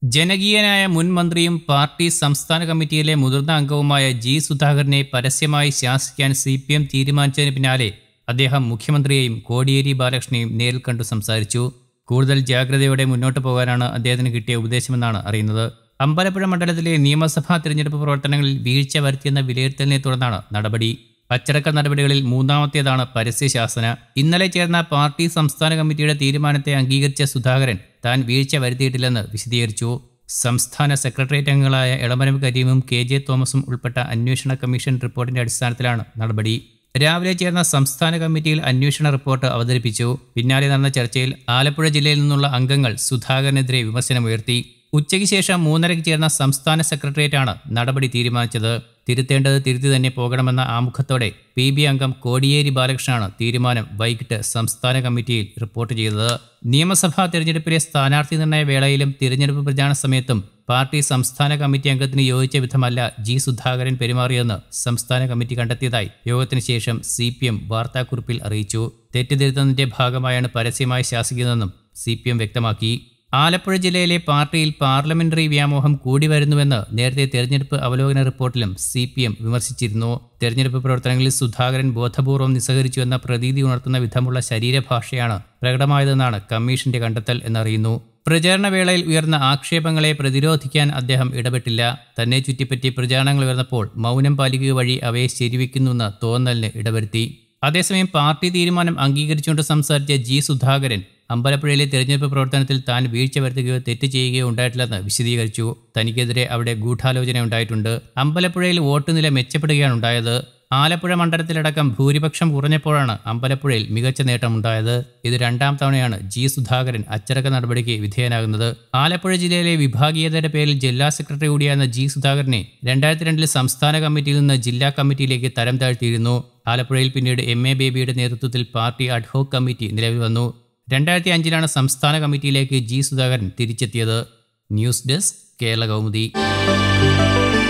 ജനകീയനായ മുൻ മന്ത്രിയും പാർട്ടി സംസ്ഥാന കമ്മിറ്റിയിലെ മുതിർന്ന അംഗവുമായ ജി സുധാകരനെ പരസ്യമായി ശാസിക്കാൻ സി പി എം തീരുമാനിച്ചതിന് പിന്നാലെ അദ്ദേഹം മുഖ്യമന്ത്രിയെയും കോടിയേരി ബാലകൃഷ്ണനെയും നേരിൽ കണ്ടു സംസാരിച്ചു കൂടുതൽ ജാഗ്രതയോടെ മുന്നോട്ട് പോകാനാണ് അദ്ദേഹത്തിന് കിട്ടിയ ഉപദേശമെന്നാണ് അറിയുന്നത് അമ്പലപ്പുഴ മണ്ഡലത്തിലെ നിയമസഭാ തിരഞ്ഞെടുപ്പ് പ്രവർത്തനങ്ങളിൽ വീഴ്ച വരുത്തിയെന്ന വിലയിരുത്തലിനെ തുടർന്നാണ് നടപടി അച്ചടക്ക നടപടികളിൽ മൂന്നാമത്തേതാണ് പരസ്യശാസന ഇന്നലെ ചേർന്ന പാർട്ടി സംസ്ഥാന കമ്മിറ്റിയുടെ തീരുമാനത്തെ അംഗീകരിച്ച സുധാകരൻ താൻ വീഴ്ച വരുത്തിയിട്ടില്ലെന്ന് വിശദീകരിച്ചു സംസ്ഥാന സെക്രട്ടേറിയറ്റ് അംഗങ്ങളായ എളമരം കരീമും കെ ജെ തോമസും ഉൾപ്പെട്ട അന്വേഷണ കമ്മീഷൻ റിപ്പോർട്ടിന്റെ അടിസ്ഥാനത്തിലാണ് നടപടി രാവിലെ ചേർന്ന സംസ്ഥാന കമ്മിറ്റിയിൽ അന്വേഷണ റിപ്പോർട്ട് അവതരിപ്പിച്ചു പിന്നാലെ നടന്ന ചർച്ചയിൽ ആലപ്പുഴ ജില്ലയിൽ നിന്നുള്ള അംഗങ്ങൾ സുധാകരനെതിരെ വിമർശനമുയർത്തി ഉച്ചയ്ക്ക് ശേഷം മൂന്നരയ്ക്ക് ചേർന്ന സംസ്ഥാന സെക്രട്ടേറിയറ്റാണ് നടപടി തീരുമാനിച്ചത് തിരുത്തേണ്ടത് തിരുത്തി തന്നെ പോകണമെന്ന ആമുഖത്തോടെ പി ബി അംഗം കോടിയേരി ബാലകൃഷ്ണനാണ് തീരുമാനം വൈകിട്ട് സംസ്ഥാന കമ്മിറ്റിയിൽ റിപ്പോർട്ട് ചെയ്തത് നിയമസഭാ തെരഞ്ഞെടുപ്പിലെ സ്ഥാനാർത്ഥി നിർണയ വേളയിലും തിരഞ്ഞെടുപ്പ് പ്രചാരണ സമയത്തും പാർട്ടി സംസ്ഥാന കമ്മിറ്റി അംഗത്തിന് യോജിച്ച വിധമല്ല ജി സുധാകരൻ പെരുമാറിയെന്ന് സംസ്ഥാന കമ്മിറ്റി കണ്ടെത്തിയതായി യോഗത്തിന് ശേഷം സി പി എം വാർത്താക്കുറിപ്പിൽ അറിയിച്ചു തെറ്റിദ്ധരുത്തുന്നതിന്റെ ഭാഗമായാണ് പരസ്യമായി ശാസിക്കുന്നതെന്നും സി പി എം വ്യക്തമാക്കി ആലപ്പുഴ ജില്ലയിലെ പാർട്ടിയിൽ പാർലമെന്ററി വ്യാമോഹം കൂടി വരുന്നുവെന്ന് നേരത്തെ തെരഞ്ഞെടുപ്പ് അവലോകന റിപ്പോർട്ടിലും സി പി എം വിമർശിച്ചിരുന്നു തെരഞ്ഞെടുപ്പ് പ്രവർത്തനങ്ങളിൽ സുധാകരൻ ബോധപൂർവം നിസ്സഹരിച്ചു എന്ന പ്രതീതി ഉണർത്തുന്ന വിധമുള്ള ശരീരഭാഷയാണ് പ്രകടമായതെന്നാണ് കമ്മീഷന്റെ കണ്ടെത്തൽ എന്നറിയുന്നു പ്രചാരണ വേളയിൽ ഉയർന്ന ആക്ഷേപങ്ങളെ പ്രതിരോധിക്കാൻ അദ്ദേഹം ഇടപെട്ടില്ല തന്നെ ചുറ്റിപ്പറ്റി പ്രചാരണങ്ങൾ ഉയർന്നപ്പോൾ മൗനം പാലിക്കുക വഴി അവയെ ശരിവെക്കുന്നുവെന്ന തോന്നലിന് ഇടവരുത്തി അതേസമയം പാർട്ടി തീരുമാനം അംഗീകരിച്ചുകൊണ്ട് സംസാരിച്ച ജി സുധാകരൻ അമ്പലപ്പുഴയിലെ തെരഞ്ഞെടുപ്പ് പ്രവർത്തനത്തിൽ താൻ വീഴ്ച വരുത്തുകയോ തെറ്റ് ചെയ്യുകയോ ഉണ്ടായിട്ടില്ലെന്ന് വിശദീകരിച്ചു തനിക്കെതിരെ അവിടെ ഗൂഢാലോചന ഉണ്ടായിട്ടുണ്ട് അമ്പലപ്പുഴയിൽ വോട്ട് നില മെച്ചപ്പെടുകയാണ് ഉണ്ടായത് ആലപ്പുഴ മണ്ഡലത്തിലടക്കം ഭൂരിപക്ഷം കുറഞ്ഞപ്പോഴാണ് അമ്പലപ്പുഴയിൽ മികച്ച നേട്ടമുണ്ടായത് ഇത് രണ്ടാം തവണയാണ് ജി സുധാകരൻ അച്ചടക്ക നടപടിക്ക് വിധേയനാകുന്നത് ആലപ്പുഴ ജില്ലയിലെ വിഭാഗീയതയുടെ പേരിൽ ജില്ലാ സെക്രട്ടറി കൂടിയായിരുന്ന ജി സുധാകരനെ രണ്ടായിരത്തി രണ്ടിൽ സംസ്ഥാന കമ്മിറ്റിയിൽ നിന്ന് ജില്ലാ കമ്മിറ്റിയിലേക്ക് തരം താഴ്ത്തിയിരുന്നു ആലപ്പുഴയിൽ പിന്നീട് എം എ ബേബിയുടെ നേതൃത്വത്തിൽ പാർട്ടി അഡ്ഹോക് കമ്മിറ്റി നിലവിൽ വന്നു രണ്ടായിരത്തി അഞ്ചിലാണ് സംസ്ഥാന കമ്മിറ്റിയിലേക്ക് ജി സുധാകരൻ തിരിച്ചെത്തിയത് ന്യൂസ് ഡെസ്ക് കേരള കൗമുദി